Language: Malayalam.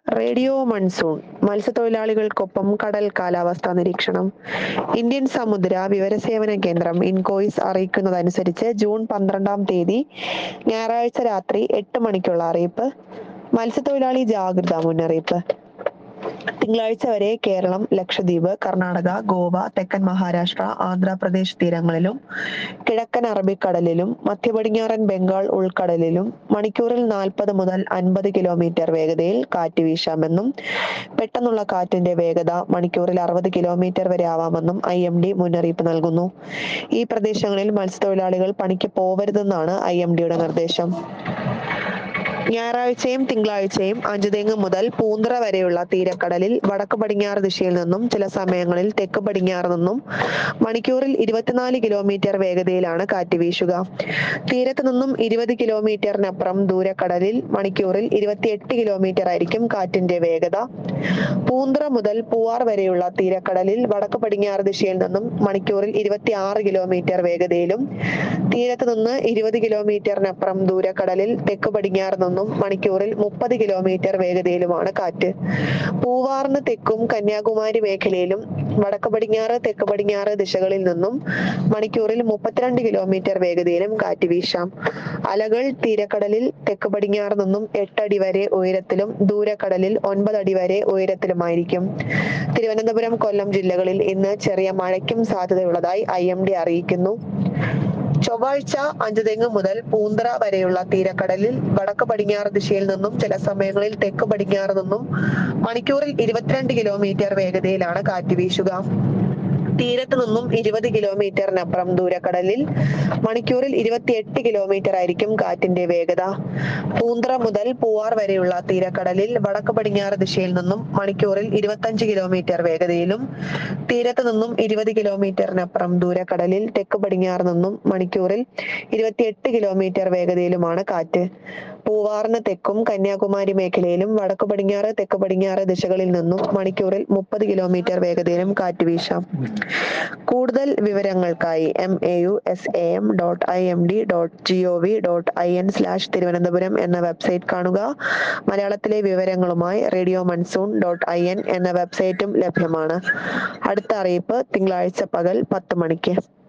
റേഡിയോ മൺസൂൺ മത്സ്യത്തൊഴിലാളികൾക്കൊപ്പം കടൽ കാലാവസ്ഥാ നിരീക്ഷണം ഇന്ത്യൻ സമുദ്ര വിവരസേവന കേന്ദ്രം ഇൻകോയിസ് അറിയിക്കുന്നതനുസരിച്ച് ജൂൺ പന്ത്രണ്ടാം തീയതി ഞായറാഴ്ച രാത്രി എട്ട് മണിക്കുള്ള അറിയിപ്പ് മത്സ്യത്തൊഴിലാളി ജാഗ്രതാ മുന്നറിയിപ്പ് തിങ്കളാഴ്ച വരെ കേരളം ലക്ഷദ്വീപ് കർണാടക ഗോവ തെക്കൻ മഹാരാഷ്ട്ര ആന്ധ്രാപ്രദേശ് തീരങ്ങളിലും കിഴക്കൻ അറബിക്കടലിലും മധ്യപടിഞ്ഞാറൻ ബംഗാൾ ഉൾക്കടലിലും മണിക്കൂറിൽ നാൽപ്പത് മുതൽ അൻപത് കിലോമീറ്റർ വേഗതയിൽ കാറ്റ് വീശാമെന്നും പെട്ടെന്നുള്ള കാറ്റിന്റെ വേഗത മണിക്കൂറിൽ അറുപത് കിലോമീറ്റർ വരെ ആവാമെന്നും ഐ എം ഡി മുന്നറിയിപ്പ് നൽകുന്നു ഈ പ്രദേശങ്ങളിൽ മത്സ്യത്തൊഴിലാളികൾ പണിക്ക് പോവരുതെന്നാണ് ഐ എം ഡിയുടെ നിർദ്ദേശം ഞായറാഴ്ചയും തിങ്കളാഴ്ചയും അഞ്ചുതെങ്ങ് മുതൽ പൂന്തറ വരെയുള്ള തീരക്കടലിൽ വടക്ക് പടിഞ്ഞാറ് ദിശയിൽ നിന്നും ചില സമയങ്ങളിൽ തെക്ക് പടിഞ്ഞാറ് നിന്നും മണിക്കൂറിൽ ഇരുപത്തിനാല് കിലോമീറ്റർ വേഗതയിലാണ് കാറ്റ് വീശുക തീരത്ത് നിന്നും ഇരുപത് കിലോമീറ്ററിനപ്പുറം ദൂരക്കടലിൽ മണിക്കൂറിൽ ഇരുപത്തിയെട്ട് കിലോമീറ്റർ ആയിരിക്കും കാറ്റിന്റെ വേഗത പൂന്തറ മുതൽ പൂവാർ വരെയുള്ള തീരക്കടലിൽ വടക്ക് പടിഞ്ഞാറ് ദിശയിൽ നിന്നും മണിക്കൂറിൽ ഇരുപത്തി ആറ് കിലോമീറ്റർ വേഗതയിലും തീരത്ത് നിന്ന് ഇരുപത് കിലോമീറ്ററിനപ്പുറം ദൂരക്കടലിൽ തെക്ക് പടിഞ്ഞാറ് നിന്നും മണിക്കൂറിൽ മുപ്പത് കിലോമീറ്റർ വേഗതയിലുമാണ് കാറ്റ് പൂവാറിന് തെക്കും കന്യാകുമാരി മേഖലയിലും വടക്ക് പടിഞ്ഞാറ് തെക്ക് പടിഞ്ഞാറ് ദിശകളിൽ നിന്നും മണിക്കൂറിൽ മുപ്പത്തിരണ്ട് കിലോമീറ്റർ വേഗതയിലും കാറ്റ് വീശാം അലകൾ തീരക്കടലിൽ തെക്ക് പടിഞ്ഞാറ് നിന്നും എട്ടടി വരെ ഉയരത്തിലും ദൂരക്കടലിൽ ഒൻപത് അടി വരെ ഉയരത്തിലുമായിരിക്കും തിരുവനന്തപുരം കൊല്ലം ജില്ലകളിൽ ഇന്ന് ചെറിയ മഴയ്ക്കും സാധ്യതയുള്ളതായി ഐ എം ഡി അറിയിക്കുന്നു ചൊവ്വാഴ്ച അഞ്ചുതെങ്ങ് മുതൽ പൂന്തറ വരെയുള്ള തീരക്കടലിൽ വടക്ക് പടിഞ്ഞാറ് ദിശയിൽ നിന്നും ചില സമയങ്ങളിൽ തെക്ക് പടിഞ്ഞാറ് നിന്നും മണിക്കൂറിൽ ഇരുപത്തിരണ്ട് കിലോമീറ്റർ വേഗതയിലാണ് കാറ്റ് വീശുക തീരത്ത് നിന്നും ഇരുപത് കിലോമീറ്ററിനപ്പുറം ദൂരക്കടലിൽ മണിക്കൂറിൽ ഇരുപത്തിയെട്ട് കിലോമീറ്റർ ആയിരിക്കും കാറ്റിന്റെ വേഗത പൂന്തറ മുതൽ പൂവാർ വരെയുള്ള തീരക്കടലിൽ വടക്ക് പടിഞ്ഞാറ് ദിശയിൽ നിന്നും മണിക്കൂറിൽ ഇരുപത്തഞ്ച് കിലോമീറ്റർ വേഗതയിലും തീരത്ത് നിന്നും ഇരുപത് കിലോമീറ്ററിനപ്പുറം ദൂരക്കടലിൽ തെക്ക് പടിഞ്ഞാറ് നിന്നും മണിക്കൂറിൽ ഇരുപത്തിയെട്ട് കിലോമീറ്റർ വേഗതയിലുമാണ് കാറ്റ് പൂവാറിന് തെക്കും കന്യാകുമാരി മേഖലയിലും വടക്ക് പടിഞ്ഞാറ് തെക്ക് പടിഞ്ഞാറ് ദിശകളിൽ നിന്നും മണിക്കൂറിൽ മുപ്പത് കിലോമീറ്റർ വേഗതയിലും കാറ്റ് വീശാം കൂടുതൽ വിവരങ്ങൾക്കായി M A U S A M dot I M D dot G O V dot I N slash Thiruvananthapuram എന്ന വെബ്സൈറ്റ് കാണുക മലയാളത്തിലെ വിവരങ്ങളുമായി radio monsoon dot I N എന്ന വെബ്സൈറ്റും ലഭ്യമാണ് അടുത്ത അറിയിപ്പ് തിങ്കളാഴ്ച പകൽ പത്ത് മണിക്ക്